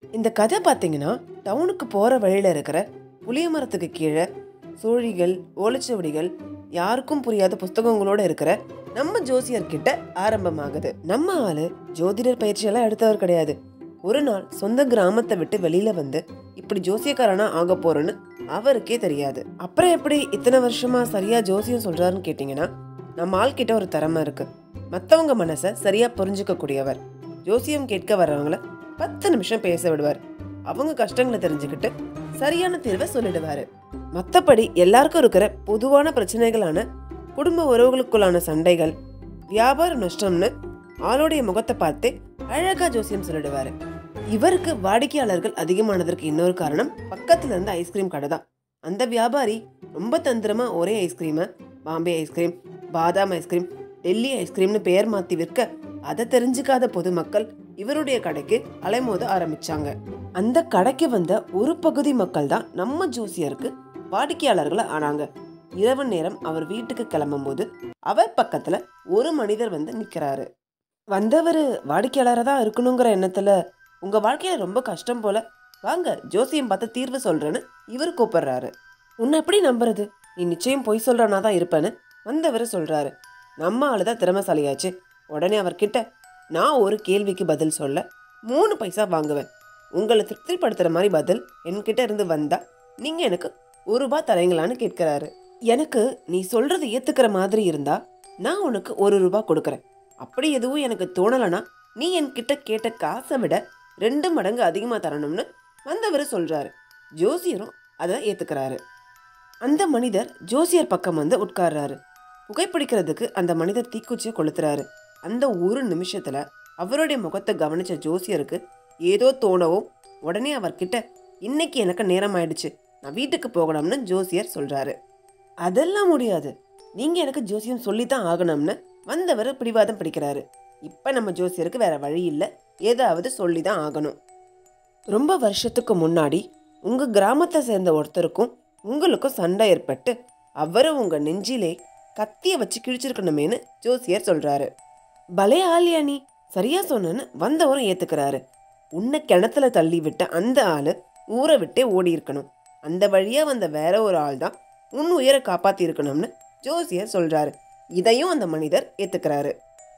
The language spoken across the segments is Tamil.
இந்த கதை பார்த்தீங்கன்னா டவுனுக்கு போகிற வழியில் இருக்கிற புளிய மரத்துக்கு கீழே சூழிகள் ஓலைச்சுவடிகள் யாருக்கும் புரியாத புஸ்தகங்களோட இருக்கிற நம்ம ஜோசியர் கிட்ட ஆரம்பமாகுது நம்ம ஆளு ஜோதிடர் பயிற்சியெல்லாம் எடுத்தவர் கிடையாது ஒரு நாள் சொந்த கிராமத்தை விட்டு வெளியில வந்து இப்படி ஜோசியக்காரனா ஆக போறேன்னு அவருக்கே தெரியாது அப்புறம் எப்படி இத்தனை வருஷமா சரியா ஜோசியம் சொல்றாருன்னு கேட்டிங்கன்னா நம்ம ஆள் கிட்ட ஒரு திறமை இருக்கு மத்தவங்க மனசை சரியா புரிஞ்சுக்க கூடியவர் ஜோசியம் கேட்க வர்றவங்கள பத்து நிமிஷம் பேச விடுவார் அவங்க கஷ்டங்களை தெரிஞ்சுக்கிட்டு சரியான தீர்வை சொல்லிடுவாரு மற்றபடி எல்லாருக்கும் இருக்கிற பொதுவான பிரச்சனைகளான குடும்ப உறவுகளுக்குள்ளான சண்டைகள் வியாபார நஷ்டம்னு ஆளுடைய முகத்தை பார்த்து அழகா ஜோசியம் சொல்லிடுவாரு இவருக்கு வாடிக்கையாளர்கள் அதிகமானதற்கு இன்னொரு காரணம் பக்கத்துல இருந்த ஐஸ்கிரீம் கடை தான் அந்த வியாபாரி ரொம்ப தந்திரமா ஒரே ஐஸ்கிரீமை பாம்பே ஐஸ்கிரீம் பாதாம் ஐஸ்கிரீம் டெல்லி ஐஸ்கிரீம்னு பெயர் மாத்தி விற்க அதை தெரிஞ்சுக்காத பொதுமக்கள் இவருடைய கடைக்கு அலைமோத ஆரம்பிச்சாங்க அந்த கடைக்கு வந்த ஒரு பகுதி மக்கள் தான் நம்ம ஜோசியருக்கு வாடிக்கையாளர்களா ஆனாங்க இரவு நேரம் அவர் வீட்டுக்கு கிளம்பும்போது அவர் பக்கத்துல ஒரு மனிதர் வந்து நிக்கிறாரு வந்தவர் வாடிக்கையாளராக தான் இருக்கணுங்கிற எண்ணத்துல உங்க வாழ்க்கையில ரொம்ப கஷ்டம் போல வாங்க ஜோசியம் பார்த்து தீர்வு சொல்றேன்னு இவர் கூப்பிடுறாரு உன்னை எப்படி நம்புறது நீ நிச்சயம் பொய் சொல்றனா தான் இருப்பேன்னு வந்தவர் சொல்றாரு நம்ம ஆளுதான் திறமைசாலியாச்சு உடனே அவர்கிட்ட நான் ஒரு கேள்விக்கு பதில் சொல்ல மூணு பைசா வாங்குவேன் உங்களை திருப்திப்படுத்துற மாதிரி பதில் என்கிட்ட இருந்து வந்தா நீங்க எனக்கு ஒரு ரூபாய் தரீங்களான்னு கேட்கிறாரு எனக்கு நீ சொல்றது ஏத்துக்கிற மாதிரி இருந்தா நான் உனக்கு ஒரு ரூபாய் கொடுக்கறேன் அப்படி எதுவும் எனக்கு தோணலைன்னா நீ என்கிட்ட கேட்ட காசை விட ரெண்டு மடங்கு அதிகமாக தரணும்னு வந்தவர் சொல்றாரு ஜோசியரும் அதை ஏத்துக்கிறாரு அந்த மனிதர் ஜோசியர் பக்கம் வந்து உட்கார்றாரு புகைப்பிடிக்கிறதுக்கு அந்த மனிதர் தீக்குச்சியை கொளுத்துறாரு அந்த ஒரு நிமிஷத்துல அவருடைய முகத்தை கவனிச்ச ஜோசியருக்கு ஏதோ தோணவும் உடனே அவர்கிட்ட இன்னைக்கு எனக்கு நேரம் ஆயிடுச்சு நான் வீட்டுக்கு போகணும்னு ஜோசியர் சொல்றாரு அதெல்லாம் முடியாது நீங்க எனக்கு ஜோசியம் சொல்லித்தான் ஆகணும்னு வந்தவர் பிடிவாதம் பிடிக்கிறாரு இப்ப நம்ம ஜோசியருக்கு வேற வழி இல்லை ஏதாவது சொல்லி தான் ஆகணும் ரொம்ப வருஷத்துக்கு முன்னாடி உங்க கிராமத்தை சேர்ந்த ஒருத்தருக்கும் உங்களுக்கும் சண்டை ஏற்பட்டு அவரும் உங்க நெஞ்சிலே கத்திய வச்சு கிழிச்சிருக்கணுமேனு ஜோசியர் சொல்றாரு பலே ஆலியா நீ சரியா சொன்னேன்னு வந்தவரும் ஏத்துக்கிறாரு உன்னை கிணத்துல தள்ளி விட்ட அந்த ஆளு ஊரை விட்டே ஓடி இருக்கணும் அந்த வழியா வந்த வேற ஒரு ஆள் தான் உன் உயிரை காப்பாத்தி இருக்கணும்னு ஜோசியர் சொல்றாரு இதையும் அந்த மனிதர் ஏத்துக்கிறாரு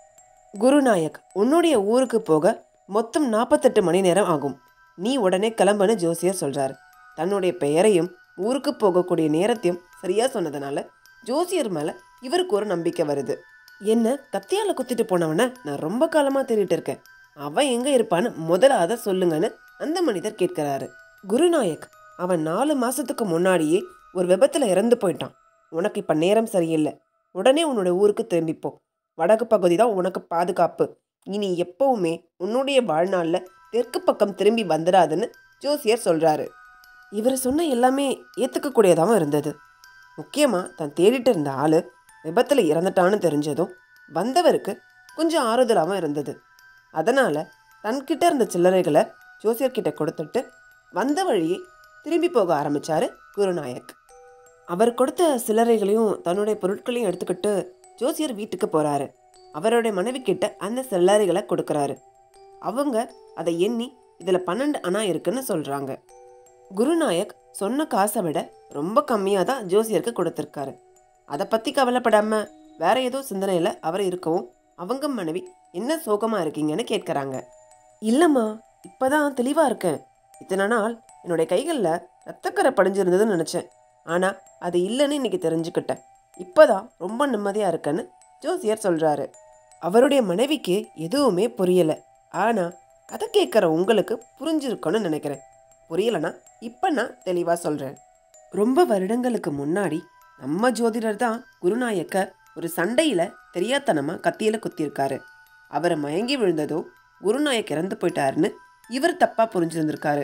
குருநாயக் உன்னுடைய ஊருக்கு போக மொத்தம் நாற்பத்தெட்டு மணி நேரம் ஆகும் நீ உடனே கிளம்புன்னு ஜோசியர் சொல்றாரு தன்னுடைய பெயரையும் ஊருக்கு போகக்கூடிய நேரத்தையும் சரியா சொன்னதுனால ஜோசியர் மேல இவருக்கு ஒரு நம்பிக்கை வருது என்ன கத்தியால குத்திட்டு போனவன நான் ரொம்ப காலமா தேடிட்டு இருக்கேன் அவன் எங்க இருப்பான்னு முதல்ல அதை சொல்லுங்கன்னு அந்த மனிதர் கேட்கிறாரு குருநாயக் அவன் நாலு மாசத்துக்கு முன்னாடியே ஒரு விபத்துல இறந்து போயிட்டான் உனக்கு இப்ப நேரம் சரியில்லை உடனே உன்னோட ஊருக்கு திரும்பிப்போ வடக்கு பகுதி தான் உனக்கு பாதுகாப்பு இனி எப்பவுமே உன்னுடைய வாழ்நாள்ல தெற்கு பக்கம் திரும்பி வந்துடாதுன்னு ஜோசியர் சொல்றாரு இவர் சொன்ன எல்லாமே ஏத்துக்கக்கூடியதாகவும் இருந்தது முக்கியமா தான் தேடிட்டு இருந்த ஆளு விபத்துல இறந்துட்டான்னு தெரிஞ்சதும் வந்தவருக்கு கொஞ்சம் ஆறுதலாகவும் இருந்தது அதனால தன்கிட்ட இருந்த சில்லறைகளை ஜோசியர்கிட்ட கொடுத்துட்டு வந்த வழியே திரும்பி போக ஆரம்பிச்சாரு குருநாயக் அவர் கொடுத்த சில்லறைகளையும் தன்னுடைய பொருட்களையும் எடுத்துக்கிட்டு ஜோசியர் வீட்டுக்கு போறாரு அவருடைய மனைவி கிட்ட அந்த சில்லறைகளை கொடுக்கறாரு அவங்க அதை எண்ணி இதுல பன்னெண்டு அணா இருக்குன்னு சொல்றாங்க குருநாயக் சொன்ன காசை விட ரொம்ப கம்மியாக தான் ஜோசியருக்கு கொடுத்துருக்காரு அதை பற்றி கவலைப்படாம வேற ஏதோ சிந்தனையில் அவர் இருக்கவும் அவங்க மனைவி என்ன சோகமாக இருக்கீங்கன்னு கேட்குறாங்க இல்லைம்மா இப்போதான் தெளிவாக இருக்கேன் இத்தனை நாள் என்னுடைய கைகளில் ரத்தக்கரை படிஞ்சிருந்ததுன்னு நினச்சேன் ஆனால் அது இல்லைன்னு இன்னைக்கு தெரிஞ்சுக்கிட்டேன் இப்போதான் ரொம்ப நிம்மதியாக இருக்கேன்னு ஜோசியர் சொல்கிறாரு அவருடைய மனைவிக்கு எதுவுமே புரியலை ஆனால் கதை கேட்குற உங்களுக்கு புரிஞ்சிருக்கும்னு நினைக்கிறேன் புரியலனா இப்போ நான் தெளிவாக சொல்கிறேன் ரொம்ப வருடங்களுக்கு முன்னாடி நம்ம ஜோதிடர் தான் குருநாயக்க ஒரு சண்டையில் தெரியாத்தனமாக கத்தியில் குத்திருக்காரு அவரை மயங்கி விழுந்ததோ குருநாயக் இறந்து போயிட்டாருன்னு இவர் தப்பாக புரிஞ்சிருந்திருக்காரு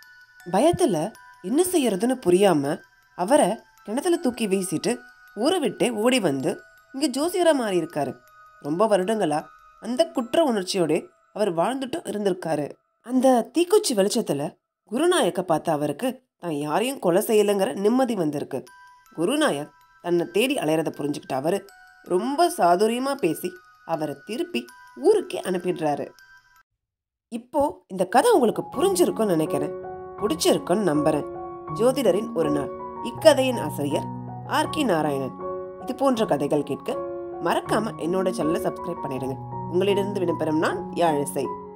பயத்தில் என்ன செய்யறதுன்னு புரியாம அவரை கிணத்துல தூக்கி வீசிட்டு ஊரை விட்டே ஓடி வந்து இங்கே ஜோசியராக மாறி இருக்காரு ரொம்ப வருடங்களா அந்த குற்ற உணர்ச்சியோட அவர் வாழ்ந்துட்டும் இருந்திருக்காரு அந்த தீக்குச்சி வெளிச்சத்துல குருநாயக்க பார்த்த அவருக்கு தான் யாரையும் கொலை செய்யலைங்கிற நிம்மதி வந்திருக்கு குருநாயக் தன்னை தேடி அலையறத புரிஞ்சுக்கிட்ட அவரு ரொம்ப சாதுரியமா பேசி அவரை திருப்பி ஊருக்கே அனுப்பிடுறாரு இப்போ இந்த கதை உங்களுக்கு புரிஞ்சிருக்கும்னு நினைக்கிறேன் பிடிச்சிருக்குன்னு நம்புறேன் ஜோதிடரின் ஒரு நாள் இக்கதையின் ஆசிரியர் ஆர் கே நாராயணன் இது போன்ற கதைகள் கேட்க மறக்காம என்னோட சேனலை சப்ஸ்கிரைப் பண்ணிடுங்க உங்களிடமிருந்து விடைபெறும் நான் யாழிசை